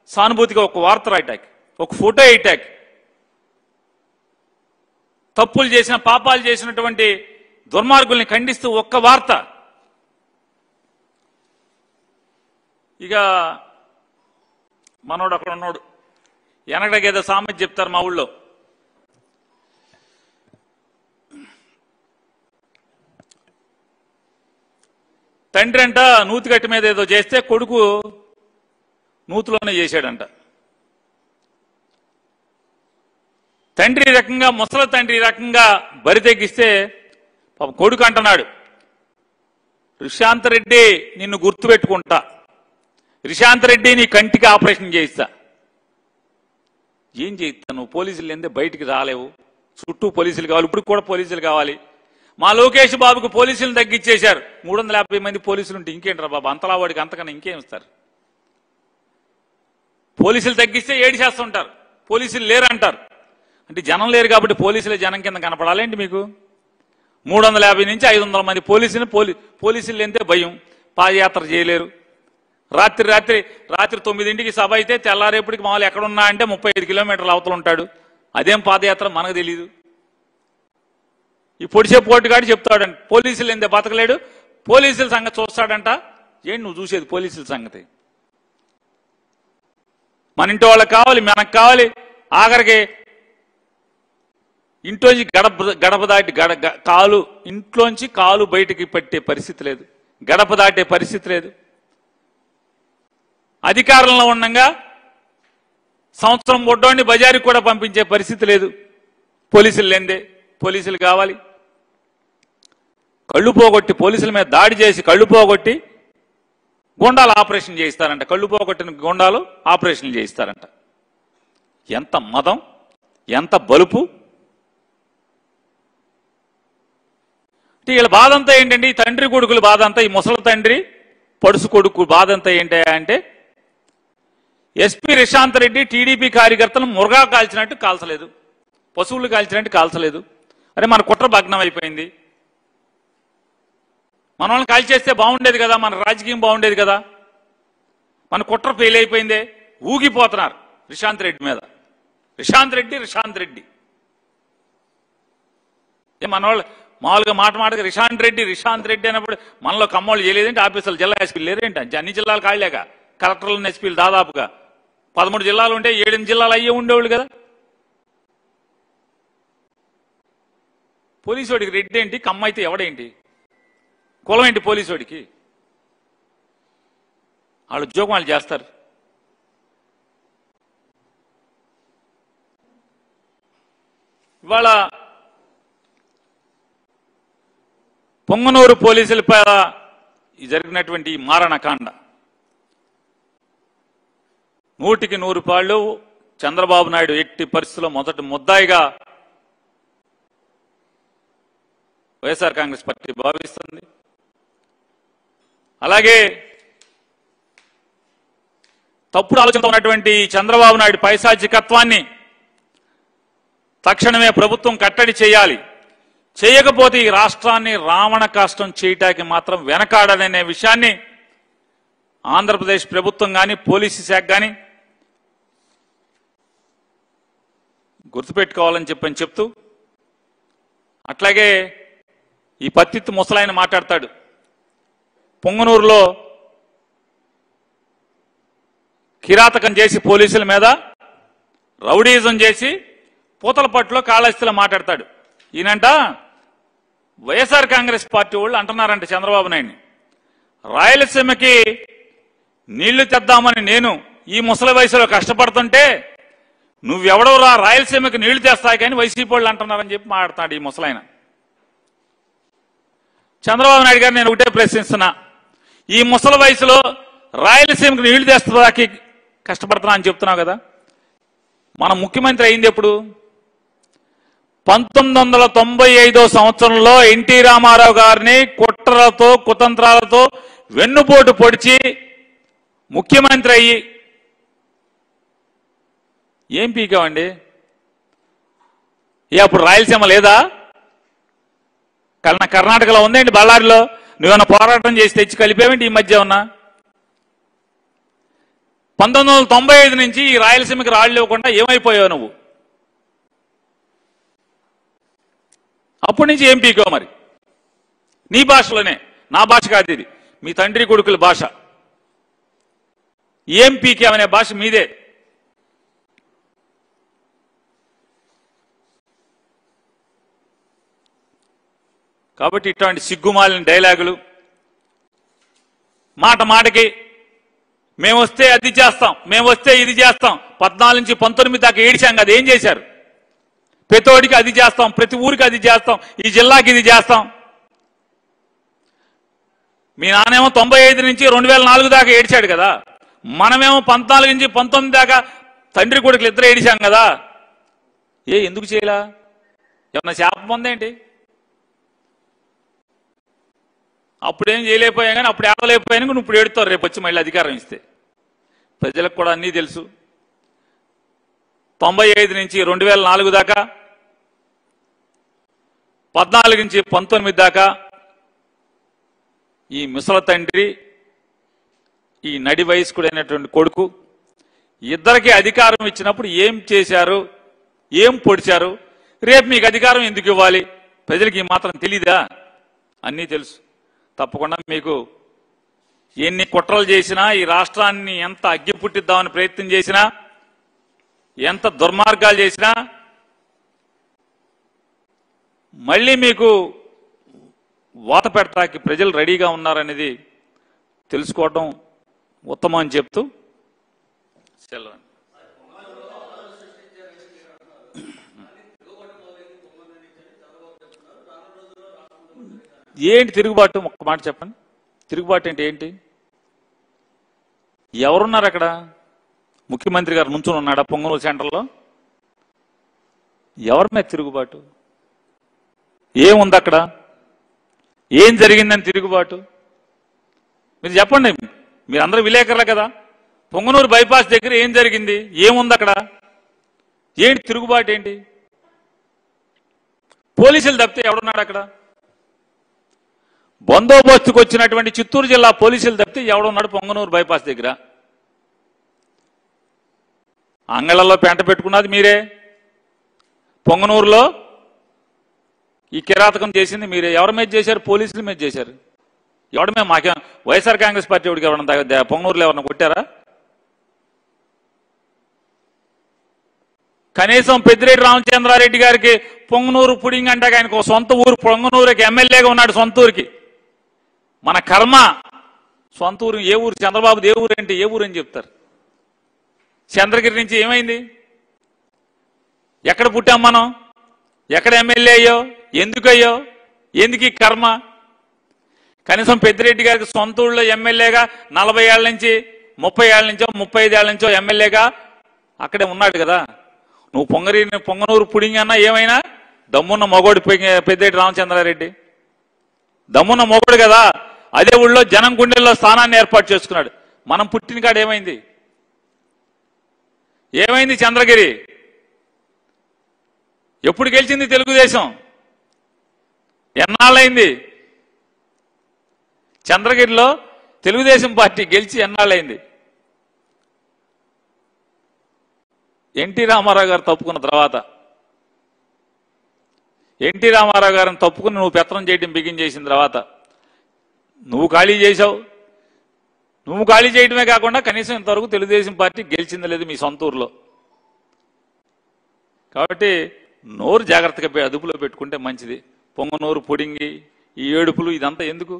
సానుభూతిగా ఒక వార్త రాయటానికి ఒక ఫోటో వేయటానికి తప్పులు చేసిన పాపాలు చేసినటువంటి దుర్మార్గుల్ని ఖండిస్తూ ఒక్క వార్త ఇక మనోడు అక్కడ ఉన్నాడు వెనకడకేదో సామెత చెప్తారు మా ఊళ్ళో తండ్రి అంట నూతిగట్టి మీద ఏదో చేస్తే కొడుకు నూతులోనే చేశాడంట తండ్రి ఈ రకంగా ముసలి తండ్రి ఈ రకంగా బరి తెగిస్తే పాప కొడుకు అంటున్నాడు రిషాంత్ రెడ్డి నిన్ను గుర్తుపెట్టుకుంటా రిషాంత్ రెడ్డి నీ కంటికి ఆపరేషన్ చేయిస్తా ఏం చేయిస్తా నువ్వు పోలీసులు లేదే బయటికి రాలేవు చుట్టూ పోలీసులు కావాలి ఇప్పుడు కూడా పోలీసులు కావాలి మా లోకేష్ బాబుకు పోలీసులను తగ్గించేశారు మూడు వందల యాభై మంది పోలీసులు ఉంటే ఇంకేంట్రా బాబు అంతలా వాడికి అంతకన్నా ఇంకేం ఇస్తారు పోలీసులు తగ్గిస్తే ఏడు చేస్తుంటారు పోలీసులు లేరు అంటారు అంటే జనం లేరు కాబట్టి పోలీసులే జనం కింద కనపడాలేంటి మీకు మూడు వందల యాభై నుంచి ఐదు వందల మంది పోలీసులు పోలీ పోలీసులు లేనిదే భయం పాదయాత్ర చేయలేరు రాత్రి రాత్రి రాత్రి తొమ్మిదింటికి సభ అయితే తెల్లారేపటికి మామూలు ఎక్కడున్నా అంటే ముప్పై ఐదు కిలోమీటర్ల అవతల ఉంటాడు అదేం పాదయాత్ర మనకు తెలియదు ఈ పొడిచే పోటుగాడు చెప్తాడంట పోలీసులు ఏందే బతకలేడు పోలీసుల సంగతి చూస్తాడంట ఏంటి నువ్వు చూసేది పోలీసుల సంగతి మన ఇంటి వాళ్ళకి కావాలి మనకు కావాలి ఆఖరికి ఇంట్లోంచి గడప గడప దాటి గడ గ- కాలు ఇంట్లోంచి కాలు బయటికి పెట్టే పరిస్థితి లేదు గడప దాటే పరిస్థితి లేదు అధికారంలో ఉండగా సంవత్సరం బొడ్డోని బజారుకి కూడా పంపించే పరిస్థితి లేదు పోలీసులు లేందే పోలీసులు కావాలి కళ్ళు పోగొట్టి పోలీసుల మీద దాడి చేసి కళ్ళు పోగొట్టి గుండాలు ఆపరేషన్ చేయిస్తారంట కళ్ళు పోగొట్టిన గుండాలు ఆపరేషన్లు చేయిస్తారంట ఎంత మదం ఎంత బలుపు అంటే వీళ్ళ బాధ అంతా ఏంటండి ఈ తండ్రి కొడుకుల బాధ అంతా ఈ ముసలి తండ్రి పడుసు కొడుకు బాధ అంతా ఏంటి అంటే ఎస్పీ రిషాంత్ రెడ్డి టీడీపీ కార్యకర్తలు మురగా కాల్చినట్టు కాల్చలేదు పశువులు కాల్చినట్టు కాల్చలేదు అరే మన కుట్ర భగ్నం అయిపోయింది మన వాళ్ళని కాల్చేస్తే బాగుండేది కదా మన రాజకీయం బాగుండేది కదా మన కుట్ర ఫెయిల్ అయిపోయిందే ఊగిపోతున్నారు రిషాంత్ రెడ్డి మీద రిషాంత్ రెడ్డి రిషాంత్ రెడ్డి ఏ మన వాళ్ళు మామూలుగా మాట మాటగా రిషాంత్ రెడ్డి రిషాంత్ రెడ్డి అన్నప్పుడు మనలో కమ్మోళ్ళు చేయలేదేంటి ఆఫీసులు జిల్లా ఎస్పీలు లేరేంటి అన్ని జిల్లాలు కాయలేక కలెక్టర్లు ఎస్పీలు దాదాపుగా పదమూడు జిల్లాలు ఉంటే ఏడెనిమిది జిల్లాలు అయ్యే ఉండేవాళ్ళు కదా పోలీసోడికి రెడ్డి ఏంటి కమ్మ అయితే ఎవడేంటి కులం ఏంటి పోలీసోడికి వాళ్ళ ఉద్యోగం వాళ్ళు చేస్తారు ఇవాళ పొంగనూరు పోలీసులపై ఈ జరిగినటువంటి ఈ మారణకాండ నూటికి నూరు పాళ్ళు చంద్రబాబు నాయుడు ఎట్టి పరిస్థితుల్లో మొదటి ముద్దాయిగా వైఎస్ఆర్ కాంగ్రెస్ పార్టీ భావిస్తుంది అలాగే తప్పుడు ఆలోచనతో ఉన్నటువంటి చంద్రబాబు నాయుడు పైశాచికత్వాన్ని తక్షణమే ప్రభుత్వం కట్టడి చేయాలి చేయకపోతే ఈ రాష్ట్రాన్ని రావణ కాష్టం చేయటానికి మాత్రం వెనకాడదనే విషయాన్ని ఆంధ్రప్రదేశ్ ప్రభుత్వం కానీ పోలీసు శాఖ కానీ గుర్తుపెట్టుకోవాలని చెప్పని చెప్తూ అట్లాగే ఈ పత్తిత్తు ముసలాయన మాట్లాడతాడు పొంగనూరులో కిరాతకం చేసి పోలీసుల మీద రౌడీజం చేసి పూతలపట్టులో కాళహస్తిలో మాట్లాడతాడు ఈయనంట వైఎస్ఆర్ కాంగ్రెస్ పార్టీ వాళ్ళు అంటున్నారంట చంద్రబాబు నాయుడిని రాయలసీమకి నీళ్లు తెద్దామని నేను ఈ ముసలి వయసులో కష్టపడుతుంటే నువ్వెవడో రా రాయలసీమకి నీళ్లు తెస్తాయి కానీ వైసీపీ వాళ్ళు అంటున్నారని చెప్పి మాట్లాడతాడు ఈ ముసలాయన చంద్రబాబు నాయుడు గారు నేను ఒకటే ప్రశ్నిస్తున్నా ఈ ముసలి వయసులో రాయలసీమకి నీళ్లు తెస్తాకి కష్టపడుతున్నా అని చెప్తున్నావు కదా మన ముఖ్యమంత్రి అయింది ఎప్పుడు పంతొమ్మిది వందల తొంభై ఐదో సంవత్సరంలో ఎన్టీ రామారావు గారిని కుట్రలతో కుతంత్రాలతో వెన్నుపోటు పొడిచి ముఖ్యమంత్రి అయ్యి ఏం పీకావండి ఏ అప్పుడు రాయలసీమ లేదా కర్ణ కర్ణాటకలో ఉందేంటి బళ్ళారిలో నువ్వేమన్నా పోరాటం చేసి తెచ్చి కలిపేవేంటి ఈ మధ్య ఉన్నా పంతొమ్మిది వందల తొంభై ఐదు నుంచి ఈ రాయలసీమకి రాళ్ళు ఇవ్వకుండా ఏమైపోయావు నువ్వు అప్పటి నుంచి ఏం పీకో మరి నీ భాషలోనే నా భాష కాదు ఇది మీ తండ్రి కొడుకుల భాష ఏం పీకేమనే భాష మీదే కాబట్టి ఇట్లాంటి సిగ్గుమాలిన డైలాగులు మాట మాటకి మేము వస్తే అది చేస్తాం మేము వస్తే ఇది చేస్తాం పద్నాలుగు నుంచి పంతొమ్మిది దాకా ఏడిచాం కదా ఏం చేశారు ప్రతోడికి అది చేస్తాం ప్రతి ఊరికి అది చేస్తాం ఈ జిల్లాకి ఇది చేస్తాం మీ నాన్నేమో తొంభై ఐదు నుంచి రెండు వేల నాలుగు దాకా ఏడిచాడు కదా మనమేమో పద్నాలుగు నుంచి పంతొమ్మిది దాకా తండ్రి కొడుకులు ఇద్దరు ఏడిచాం కదా ఏ ఎందుకు చేయలా ఏమన్నా శాపం ఉందేంటి అప్పుడేం చేయలేకపోయాం కానీ అప్పుడు ఏడలేకపోయాను నువ్వు ఇప్పుడు ఏడుతావు రేపు వచ్చి మళ్ళీ అధికారం ఇస్తే ప్రజలకు కూడా అన్నీ తెలుసు తొంభై ఐదు నుంచి రెండు వేల నాలుగు దాకా పద్నాలుగు నుంచి పంతొమ్మిది దాకా ఈ ముసల తండ్రి ఈ నడి వయస్కుడైనటువంటి కొడుకు ఇద్దరికి అధికారం ఇచ్చినప్పుడు ఏం చేశారు ఏం పొడిచారు రేపు మీకు అధికారం ఎందుకు ఇవ్వాలి ప్రజలకి ఈ మాత్రం తెలీదా అన్నీ తెలుసు తప్పకుండా మీకు ఎన్ని కుట్రలు చేసినా ఈ రాష్ట్రాన్ని ఎంత అగ్గి పుట్టిద్దామని ప్రయత్నం చేసినా ఎంత దుర్మార్గాలు చేసినా మళ్ళీ మీకు వాత పెడతాకి ప్రజలు రెడీగా ఉన్నారనేది తెలుసుకోవడం ఉత్తమం అని చెప్తూ సెలవు ఏంటి తిరుగుబాటు ఒక్క మాట చెప్పండి తిరుగుబాటు అంటే ఏంటి ఎవరున్నారు అక్కడ ముఖ్యమంత్రి గారు నుంచుని ఉన్నాడా పొంగనూరు సెంటర్లో ఎవరి మీద తిరుగుబాటు ఏముంది అక్కడ ఏం జరిగిందని తిరుగుబాటు మీరు చెప్పండి మీరు అందరూ విలేకరులే కదా పొంగనూరు బైపాస్ దగ్గర ఏం జరిగింది ఏముంది అక్కడ ఏంటి తిరుగుబాటు ఏంటి పోలీసులు తప్పితే ఎవడున్నాడు అక్కడ బందోబస్తుకు వచ్చినటువంటి చిత్తూరు జిల్లా పోలీసులు తప్పితే ఎవడున్నాడు పొంగనూరు బైపాస్ దగ్గర అంగళంలో పెంట పెట్టుకున్నది మీరే పొంగనూరులో ఈ కిరాతకం చేసింది మీరే ఎవరి మీద చేశారు పోలీసుల మీద చేశారు ఎవడి మీద మాకే వైఎస్ఆర్ కాంగ్రెస్ పార్టీ ఎవరికి ఎవరన్నా దా- దా- పొంగనూరులో ఎవరన్నా కొట్టారా కనీసం పెద్దిరెడ్డి రామచంద్రారెడ్డి గారికి పొంగనూరు పుడింగ్ అంటే ఆయనకు ఒక సొంత ఊరు పొంగనూరుకి ఎమ్మెల్యేగా ఉన్నాడు సొంత ఊరికి మన కర్మ సొంత ఊరు ఏ ఊరు చంద్రబాబు ఏ ఊరు ఏంటి ఏ ఊరు అని చెప్తారు చంద్రగిరి నుంచి ఏమైంది ఎక్కడ పుట్టాం మనం ఎక్కడ ఎమ్మెల్యే అయ్యో ఎందుకు అయ్యో ఎందుకు ఈ కర్మ కనీసం పెద్దిరెడ్డి గారికి సొంత ఊళ్ళో ఎమ్మెల్యేగా నలభై ఏళ్ళ నుంచి ముప్పై ఏళ్ళ నుంచో ముప్పై ఐదు ఏళ్ళ నుంచో ఎమ్మెల్యేగా అక్కడే ఉన్నాడు కదా నువ్వు పొంగరి పొంగనూరు పుడింగ్ అన్నా ఏమైనా దమ్మున్న మొగోడు పె- పెద్దిరెడ్డి రామచంద్రారెడ్డి దమ్మున్న మొగోడు కదా అదే ఊళ్ళో జనం గుండెల్లో స్థానాన్ని ఏర్పాటు చేసుకున్నాడు మనం పుట్టిన కాడ ఏమైంది ఏమైంది చంద్రగిరి ఎప్పుడు గెలిచింది తెలుగుదేశం ఎన్నాళ్ళైంది చంద్రగిరిలో తెలుగుదేశం పార్టీ గెలిచి ఎన్నాళ్ళైంది ఎన్టీ రామారావు గారు తప్పుకున్న తర్వాత ఎన్టీ రామారావు గారిని తప్పుకుని నువ్వు పెత్తనం చేయడం బిగిన్ చేసిన తర్వాత నువ్వు ఖాళీ చేశావు నువ్వు ఖాళీ చేయడమే కాకుండా కనీసం ఇంతవరకు తెలుగుదేశం పార్టీ గెలిచింది లేదు మీ సొంత ఊర్లో కాబట్టి నోరు జాగ్రత్తగా పె- అదుపులో పెట్టుకుంటే మంచిది పొంగనూరు పొడింగి ఈ ఏడుపులు ఇదంతా ఎందుకు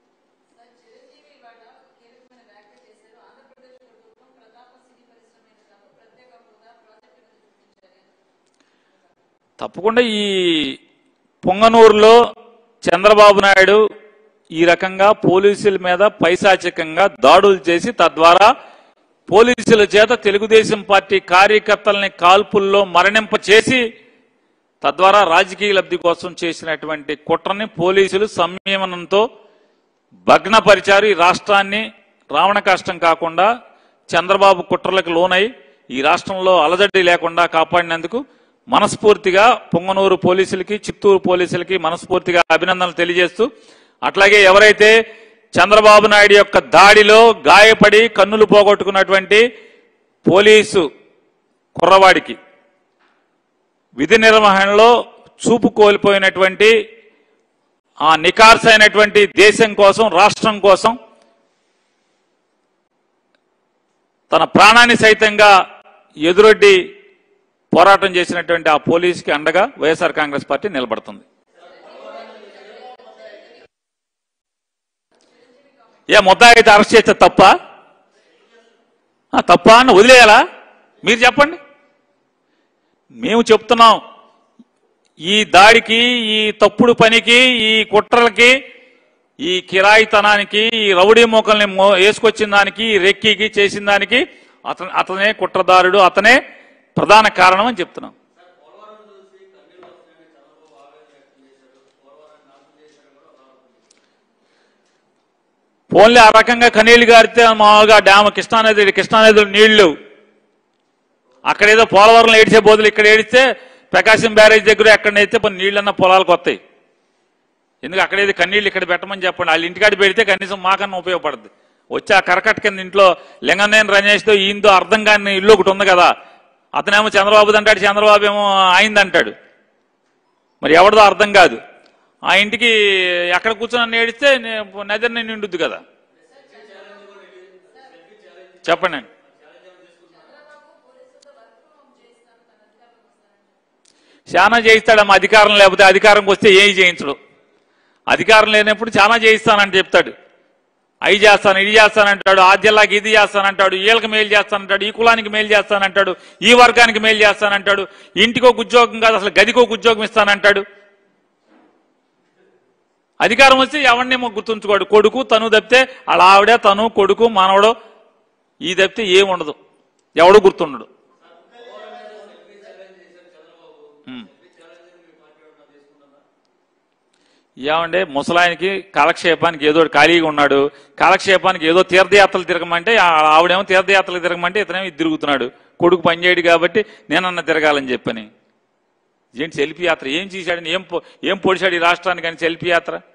తప్పకుండా ఈ పొంగనూరులో చంద్రబాబు నాయుడు ఈ రకంగా పోలీసుల మీద పైశాచికంగా దాడులు చేసి తద్వారా పోలీసుల చేత తెలుగుదేశం పార్టీ కార్యకర్తల్ని కాల్పుల్లో మరణింప చేసి తద్వారా రాజకీయ లబ్ధి కోసం చేసినటువంటి కుట్రని పోలీసులు సంయమనంతో భగ్నపరిచారు ఈ రాష్ట్రాన్ని రావణ కష్టం కాకుండా చంద్రబాబు కుట్రలకు లోనై ఈ రాష్ట్రంలో అలజడి లేకుండా కాపాడినందుకు మనస్ఫూర్తిగా పొంగనూరు పోలీసులకి చిత్తూరు పోలీసులకి మనస్ఫూర్తిగా అభినందనలు తెలియజేస్తూ అట్లాగే ఎవరైతే చంద్రబాబు నాయుడు యొక్క దాడిలో గాయపడి కన్నులు పోగొట్టుకున్నటువంటి పోలీసు కుర్రవాడికి విధి నిర్వహణలో చూపు కోల్పోయినటువంటి ఆ నికార్సైనటువంటి దేశం కోసం రాష్ట్రం కోసం తన ప్రాణాన్ని సైతంగా ఎదురొడ్డి పోరాటం చేసినటువంటి ఆ పోలీసుకి అండగా వైఎస్ఆర్ కాంగ్రెస్ పార్టీ నిలబడుతుంది ఏ ముద్దాయి అయితే అరెస్ట్ చేస్తే తప్ప ఆ, తప్ప అని వదిలేయాలా మీరు చెప్పండి మేము చెప్తున్నాం ఈ దాడికి ఈ తప్పుడు పనికి ఈ కుట్రలకి ఈ కిరాయితనానికి ఈ రౌడీ మోకల్ని మో- వేసుకొచ్చిన దానికి ఈ రెక్కికి చేసిన దానికి అతను అతనే కుట్రదారుడు అతనే ప్రధాన కారణం అని చెప్తున్నాం పోన్లే ఆ రకంగా కనీళ్లు గారితే మామూలుగా డ్యామ్ కృష్ణానది కృష్ణానదిలో నీళ్లు అక్కడేదో పోలవరంలో ఏడిచే బోధులు ఇక్కడ ఏడిస్తే ప్రకాశం బ్యారేజ్ దగ్గర ఎక్కడైతే కొన్ని నీళ్ళన్న పొలాలకు వస్తాయి ఎందుకు అక్కడేది కన్నీళ్ళు ఇక్కడ పెట్టమని చెప్పండి వాళ్ళ ఇంటికాడ పెడితే కనీసం మాకన్నా ఉపయోగపడుతుంది వచ్చి ఆ కరకట్ట కింద ఇంట్లో లింగనేని రమేష్తో ఈయనతో అర్థం కాని ఇల్లు ఒకటి ఉంది కదా అతనేమో చంద్రబాబుది అంటాడు చంద్రబాబు ఏమో అయింది అంటాడు మరి ఎవరిదో అర్థం కాదు ఆ ఇంటికి ఎక్కడ కూర్చొని నన్ను ఏడిస్తే నదిని నిండుద్ది కదా చెప్పండి చాలా చేయిస్తాడమ్మా అధికారం లేకపోతే అధికారంకి వస్తే ఏమి చేయించడు అధికారం లేనప్పుడు చాలా చేయిస్తానంటే చెప్తాడు అవి చేస్తాను ఇది చేస్తానంటాడు ఆ జిల్లాకి ఇది చేస్తానంటాడు వీళ్ళకి మేలు చేస్తానంటాడు ఈ కులానికి మేలు చేస్తానంటాడు ఈ వర్గానికి మేలు చేస్తానంటాడు ఇంటికి ఒక ఉద్యోగం కాదు అసలు గదికి ఒక ఉద్యోగం ఇస్తానంటాడు అధికారం వస్తే ఎవరినేమో గుర్తుంచుకోడు కొడుకు తను తప్పితే వాళ్ళ ఆవిడ తను కొడుకు మనవడు ఈ తప్పితే ఏముండదు ఎవడు గుర్తుండడు ఉమ్. ఏమంటే ముసలాయనకి కాలక్షేపానికి ఏదో ఒకటి ఖాళీగా ఉన్నాడు కాలక్షేపానికి ఏదో తీర్థయాత్రలు తిరగమంటే ఆ ఆవిడేమో తీర్థయాత్రలు తిరగమంటే ఇతనేమో ఇది తిరుగుతున్నాడు కొడుకు పనిచేయడు కాబట్టి నేనన్న తిరగాలని చెప్పని ఏంటి సెల్ఫీ యాత్ర ఏం చేశాడని ఏం పొ- ఏం పొడిచాడు ఈ రాష్ట్రానికి అని సెల్ఫీ యాత్ర